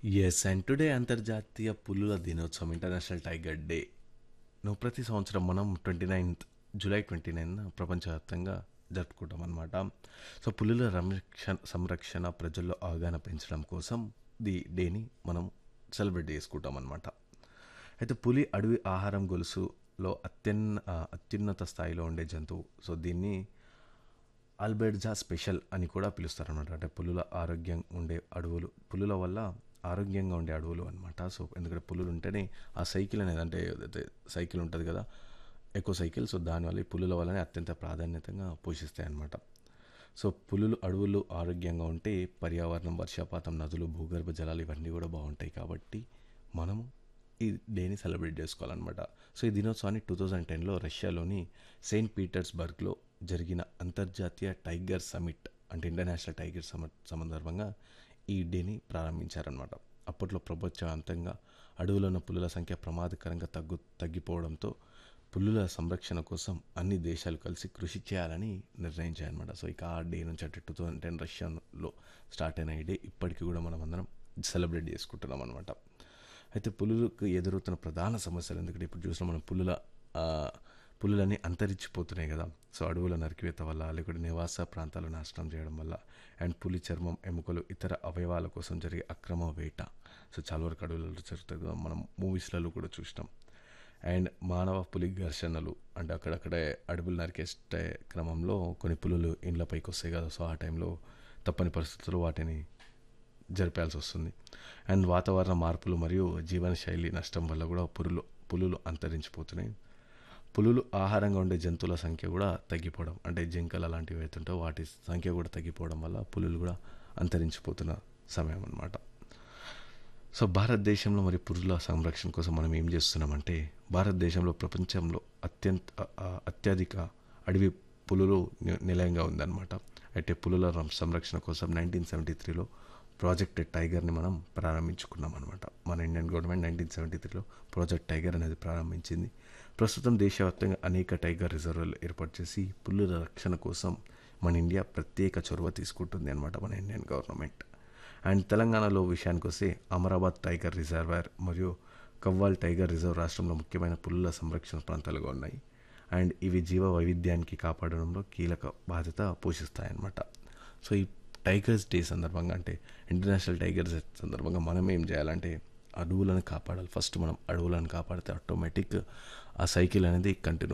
yes and today అంతర్జాతీయ పులుల దినోత్సవం ఇంటర్నేషనల్ టైగర్ డే నువ్వు ప్రతి సంవత్సరం మనం twenty ninth July twenty nine ప్రపంచవ్యాప్తంగా జరుపుకుంటాం అనమాట సో పులుల రక్షణ సంరక్షణ ప్రజల్లో అవగాహన పెంచడం కోసం ది డేని మనం సెలబ్రేట్ చేసుకుంటాం అనమాట అయితే పులి అడవి ఆహారం గొలుసులో అత్యున్న ఆ, అత్యున్నత స్థాయిలో ఉండే జంతువు సో దీన్ని ఆల్బెర్ట్జా స్పెషల్ అని కూడా పిలుస్తారు అనమాట అంటే పులుల ఆరోగ్యం ఉండే అడవులు పులుల వల్ల ఆరోగ్యంగా ఉండే అడవులు అనమాట సో ఎందుకంటే పులులు ఉంటేనే ఆ సైకిల్ అనేది అంటే ఏదైతే సైకిల్ ఉంటుంది కదా ఎకో సైకిల్ సో దానివల్ల ఈ పులుల వల్లనే అత్యంత ప్రాధాన్యతగా పోషిస్తాయి అన్నమాట సో పులులు అడవులు ఆరోగ్యంగా ఉంటే పర్యావరణం వర్షపాతం నదులు భూగర్భ జలాలు ఇవన్నీ కూడా బాగుంటాయి కాబట్టి మనము ఈ డేని సెలబ్రేట్ చేసుకోవాలన్నమాట సో ఈ దినోత్సవాన్ని టూ థౌజండ్ టెన్లో రష్యాలోని సెయింట్ పీటర్స్బర్గ్లో జరిగిన అంతర్జాతీయ టైగర్ సమిట్ అంటే ఇంటర్నేషనల్ టైగర్ సమిట్ సందర్భంగా ఈ డేని ప్రారంభించారనమాట అప్పట్లో ప్రపంచవ్యాప్తంగా అడవులో ఉన్న పులుల సంఖ్య ప్రమాదకరంగా తగ్గు తగ్గిపోవడంతో పులుల సంరక్షణ కోసం అన్ని దేశాలు కలిసి కృషి చేయాలని నిర్ణయించాయన్నమాట సో ఇక ఆ డే నుంచి అంటే టూ థౌజండ్ టెన్ రష్యాలో స్టార్ట్ అయిన ఈ డే ఇప్పటికీ కూడా మనం అందరం సెలబ్రేట్ చేసుకుంటున్నాం అనమాట అయితే పులులకు ఎదురవుతున్న ప్రధాన సమస్యలు ఎందుకంటే ఇప్పుడు చూసిన మనం పులుల ఆ, పులులన్నీ అంతరించిపోతున్నాయి కదా సో అడవుల నరికివేత వల్ల లేకుంటే నివాస ప్రాంతాలు నాశనం చేయడం వల్ల అండ్ పులి చర్మం ఎముకలు ఇతర అవయవాల కోసం జరిగే అక్రమ వేట సో చాలా వరకు అడవులలో జరుగుతుంది కదా మనం మూవీస్లలో కూడా చూసినాం అండ్ మానవ పులి ఘర్షణలు అంటే అక్కడక్కడే అడవులు నరికేసే క్రమంలో కొన్ని పులులు ఇండ్లపైకి వస్తాయి కదా సో ఆ టైంలో తప్పని పరిస్థితుల్లో వాటిని జరిపాల్సి వస్తుంది అండ్ వాతావరణ మార్పులు మరియు జీవనశైలి నష్టం వల్ల కూడా పులులు పులులు అంతరించిపోతున్నాయి పులులు ఆహారంగా ఉండే జంతువుల సంఖ్య కూడా తగ్గిపోవడం అంటే జింకలు అలాంటివి అవుతుంటే వాటి సంఖ్య కూడా తగ్గిపోవడం వల్ల పులులు కూడా అంతరించిపోతున్న సమయం అన్నమాట సో భారతదేశంలో మరి పురుల సంరక్షణ కోసం మనం ఏం చేస్తున్నామంటే భారతదేశంలో ప్రపంచంలో అత్యంత అ- అ- అత్యధిక అడవి పులులు ని- నిలయంగా ఉందన్నమాట అయితే పులుల రం- సంరక్షణ కోసం నైన్టీన్ సెవెంటీ త్రీలో ప్రాజెక్ట్ టైగర్ని మనం ప్రారంభించుకున్నాం అనమాట మన ఇండియన్ గవర్నమెంట్ నైన్టీన్ సెవెంటీ త్రీలో ప్రాజెక్ట్ టైగర్ అనేది ప్రారంభించింది ప్రస్తుతం దేశవ్యాప్తంగా అనేక టైగర్ రిజర్వులు ఏర్పాటు చేసి పులుల రక్షణ కోసం మన ఇండియా ప్రత్యేక చొరవ తీసుకుంటుంది అనమాట మన ఇండియన్ గవర్నమెంట్ అండ్ తెలంగాణలో విషయానికి వస్తే అమరాబాద్ టైగర్ రిజర్వాయర్ మరియు కవ్వాల్ టైగర్ రిజర్వ్ రాష్ట్రంలో ముఖ్యమైన పులుల సంరక్షణ ప్రాంతాలుగా ఉన్నాయి అండ్ ఇవి జీవ వైవిధ్యానికి కాపాడడంలో కీలక బాధ్యత పోషిస్తాయన్నమాట సో ఈ టైగర్స్ డే సందర్భంగా అంటే ఇంటర్నేషనల్ టైగర్స్ డే సందర్భంగా మనం ఏం చేయాలంటే అడవులను కాపాడాలి ఫస్ట్ మనం అడవులను కాపాడితే ఆటోమేటిక్ ఆ సైకిల్ అనేది కంటిన్యూ